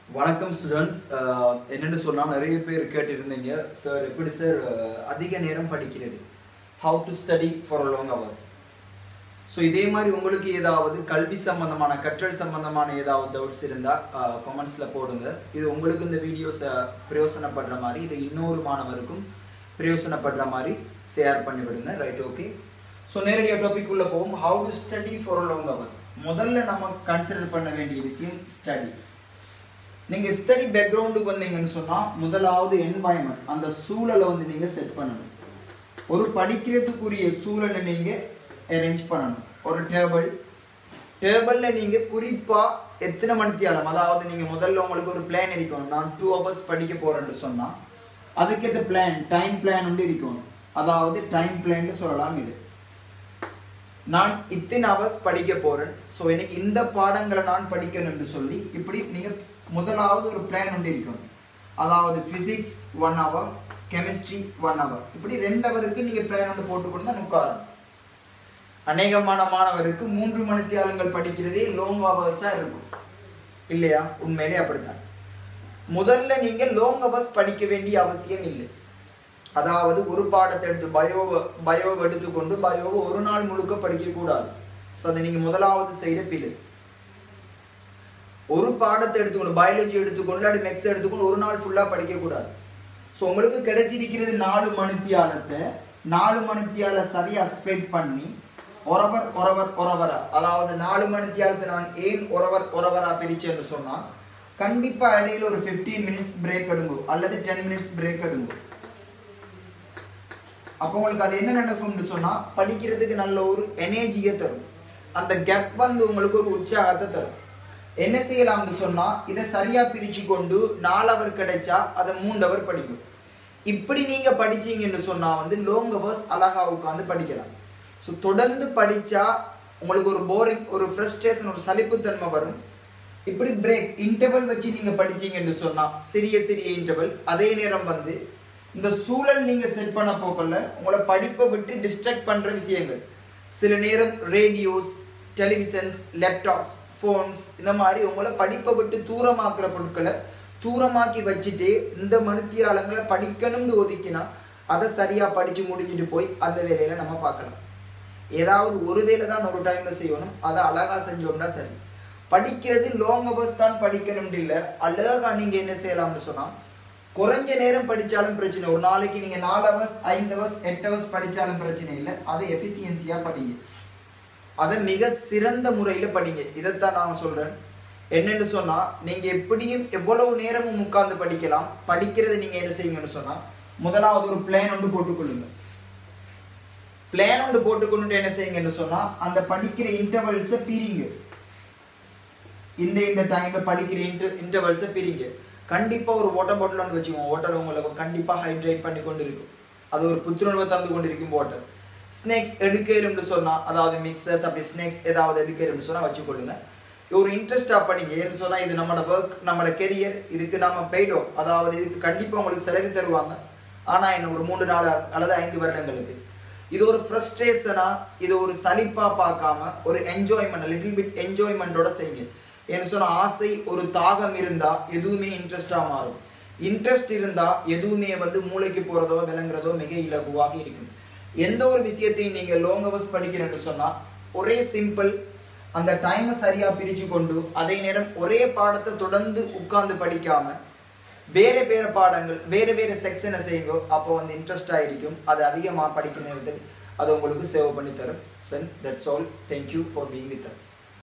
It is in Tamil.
வணக்கம் ஸ்டூடெண்ட்ஸ் என்னென்னு சொன்னால் நிறைய பேர் கேட்டிருந்தீங்க சார் எப்படி சார் அதிக நேரம் படிக்கிறது how to study for long hours so இதே மாதிரி உங்களுக்கு ஏதாவது கல்வி சம்பந்தமான கற்றல் சம்பந்தமான ஏதாவது டவுட்ஸ் இருந்தால் கமெண்ட்ஸில் போடுங்க இது உங்களுக்கு இந்த வீடியோஸ் பிரயோசனப்படுற மாதிரி இது இன்னொரு மாணவருக்கும் பிரயோசனப்படுற மாதிரி ஷேர் பண்ணி விடுங்க ரைட் ஓகே ஸோ நேரடியாக டாபிக் உள்ள போவோம் how to study for long hours முதல்ல நம்ம கன்சிடர் பண்ண வேண்டிய விஷயம் ஸ்டடி நீங்கள் ஸ்டடி பேக்ரவுண்டுக்கு வந்தீங்கன்னு சொன்னால் முதலாவது என்வாயன்மெண்ட் அந்த சூழலை வந்து நீங்கள் செட் பண்ணணும் ஒரு படிக்கிறதுக்குரிய சூழலை நீங்கள் அரேஞ்ச் பண்ணணும் ஒரு டேபிள் டேபிளில் நீங்கள் குறிப்பாக எத்தனை மணித்தியாலம் அதாவது நீங்கள் முதல்ல உங்களுக்கு ஒரு பிளான் இருக்கணும் நான் டூ ஹவர்ஸ் படிக்க போகிறேன்னு சொன்னால் அதுக்கேற்ற பிளான் டைம் பிளான் வந்து இருக்கணும் அதாவது டைம் பிளான் சொல்லலாம் இது நான் இத்தனை ஹவர்ஸ் படிக்க போகிறேன் ஸோ எனக்கு இந்த பாடங்களை நான் படிக்கணும்னு சொல்லி இப்படி நீங்கள் முதலாவது ஒரு பிளான் ஒன்று இருக்கும் அதாவது physics one hour chemistry one hour இப்படி ரெண்டு ஹவருக்கு நீங்கள் பிளான் ஒன்று போட்டு கொடுத்தா உட்காரும் அநேகமான மாணவருக்கு மூன்று மணித்தியாலங்கள் படிக்கிறதே லோங் ஹவர்ஸாக இருக்கும் இல்லையா உண்மையிலே அப்படித்தான் முதல்ல நீங்கள் லோங் ஹவர்ஸ் படிக்க வேண்டிய அவசியம் இல்லை அதாவது ஒரு பாடத்தை எடுத்து பயோவை பயோவை எடுத்துக்கொண்டு பயோவை ஒரு நாள் முழுக்க படிக்கக்கூடாது ஸோ அதை நீங்கள் முதலாவது செய்கிற பிழை ஒரு பாடத்தை எடுத்துக்கொண்டு பயாலஜி எடுத்துக்கொண்டு அப்படி மேக்ஸ் எடுத்துக்கொண்டு ஒரு நாள் ஃபுல்லாக படிக்கக்கூடாது ஸோ உங்களுக்கு கிடைச்சிருக்கிறது நாலு மணித்தியாலத்தை நாலு மணித்தியால சரியாக ஸ்ப்ரெட் பண்ணி ஒரவர் ஒரவர் ஒரவரா அதாவது நாலு மணித்தியாலத்தை நான் ஏன் ஒரவர் ஒரவரா பிரிச்சேன்னு சொன்னால் கண்டிப்பாக இடையில ஒரு ஃபிஃப்டீன் மினிட்ஸ் பிரேக் எடுங்கோ அல்லது டென் மினிட்ஸ் பிரேக் எடுங்கோ அப்போ உங்களுக்கு அது என்ன நடக்கும்னு சொன்னால் படிக்கிறதுக்கு நல்ல ஒரு எனர்ஜியை தரும் அந்த கேப் வந்து உங்களுக்கு ஒரு உற்சாகத்தை தரும் என்ன செய்யலாம்னு சொன்னால் இதை சரியாக பிரித்து கொண்டு நாலு அவர் கிடைச்சா அதை மூன்று அவர் படிக்கும் இப்படி நீங்கள் படிச்சீங்கன்னு சொன்னால் வந்து லோங் ஹவர்ஸ் அழகாக உட்காந்து படிக்கலாம் ஸோ தொடர்ந்து படித்தா உங்களுக்கு ஒரு போரிங் ஒரு ஃப்ரஸ்ட்ரேஷன் ஒரு சலிப்புத்தன்மை வரும் இப்படி பிரேக் இன்டர்வல் வச்சு நீங்கள் படிச்சீங்கன்னு சொன்னால் சிறிய சிறிய இன்டர்வல் அதே நேரம் வந்து இந்த சூழல் நீங்கள் செட் பண்ண போக்கல உங்களை படிப்பை விட்டு டிஸ்ட்ராக்ட் பண்ணுற விஷயங்கள் சில நேரம் ரேடியோஸ் டெலிவிஷன்ஸ் லேப்டாப்ஸ் ஃபோன்ஸ் இந்த மாதிரி உங்களை படிப்பை விட்டு தூரமாக்குற பொருட்களை தூரமாக்கி வச்சுட்டு இந்த மனுத்தியாளங்களை படிக்கணும்னு ஒதுக்கினா அதை சரியாக படித்து முடிஞ்சிட்டு போய் அந்த வேலையில் நம்ம பார்க்கலாம் ஏதாவது ஒரு வேலை தான் ஒரு டைமில் செய்யணும் அதை அழகாக செஞ்சோம்னா சரி படிக்கிறது லாங் ஹவர்ஸ் தான் படிக்கணும்னு இல்லை அழகாக நீங்கள் என்ன செய்யலாம்னு சொன்னால் குறைஞ்ச நேரம் படித்தாலும் பிரச்சனை ஒரு நாளைக்கு நீங்கள் நாலு ஹவர்ஸ் ஐந்து ஹவர்ஸ் எட்டு ஹவர்ஸ் படித்தாலும் பிரச்சனை இல்லை அதை எஃபிசியன்சியாக படிங்க அதை மிக சிறந்த முறையில் படிங்க இதைத்தான் நான் சொல்கிறேன் என்னென்னு சொன்னால் நீங்கள் எப்படியும் எவ்வளவு நேரமும் உட்கார்ந்து படிக்கலாம் படிக்கிறது நீங்கள் என்ன செய்யுங்கன்னு சொன்னால் முதலாவது ஒரு பிளான் ஒன்று போட்டுக்கொள்ளுங்க பிளான் ஒன்று போட்டுக்கொண்டு என்ன செய்யுங்கன்னு சொன்னால் அந்த படிக்கிற இன்டர்வல்ஸை பிரிங்க இந்த இந்த டைமில் படிக்கிற இன்டர் இன்டர்வல்ஸை பிரிங்க கண்டிப்பாக ஒரு வாட்டர் பாட்டில் ஒன்று வச்சுக்கோங்க வாட்டர் உங்களை கண்டிப்பாக ஹைட்ரேட் பண்ணி கொண்டு இருக்கும் அது ஒரு புத்துணர்வை தந்து கொண்டு இருக்கும் வாட்டர் ஸ்நாக்ஸ் எடுக்கலும்னு சொன்னால் அதாவது மிக்சர்ஸ் அப்படி ஸ்நாக்ஸ் ஏதாவது எடுக்கலும்னு சொன்னால் வச்சுக்கொள்ளுங்க ஒரு இன்ட்ரெஸ்டாக படிங்க ஏன்னு சொன்னால் இது நம்மளோட ஒர்க் நம்மளோட கெரியர் இதுக்கு நம்ம பெய்ட் ஆஃப் அதாவது இதுக்கு கண்டிப்பாக உங்களுக்கு செலவு தருவாங்க ஆனால் என்ன ஒரு மூன்று நாலு அல்லது ஐந்து வருடங்களுக்கு இது ஒரு ஃப்ரஸ்ட்ரேஷனாக இது ஒரு சலிப்பாக பார்க்காம ஒரு என்ஜாய்மெண்ட் லிட்டில் பிட் என்ஜாய்மெண்ட்டோட செய்யுங்க ஏன்னு சொன்னால் ஆசை ஒரு தாகம் இருந்தால் எதுவுமே இன்ட்ரெஸ்டாக மாறும் இன்ட்ரெஸ்ட் இருந்தால் எதுவுமே வந்து மூளைக்கு போகிறதோ விளங்குறதோ மிக இலகுவாக இருக்கும் எந்த ஒரு விஷயத்தையும் நீங்கள் லாங் ஹவர்ஸ் படிக்கிறேன்னு சொன்னால் ஒரே சிம்பிள் அந்த டைமை சரியாக பிரித்து கொண்டு அதே நேரம் ஒரே பாடத்தை தொடர்ந்து உட்கார்ந்து படிக்காம வேறு வேறு பாடங்கள் வேறு வேறு செக்ஷனை செய்யுங்க அப்போ வந்து இன்ட்ரெஸ்டாக இருக்கும் அது அதிகமாக படிக்கிற நேரத்துக்கு அது உங்களுக்கு சேவ் பண்ணி தரும் சன் that's all thank you for being with as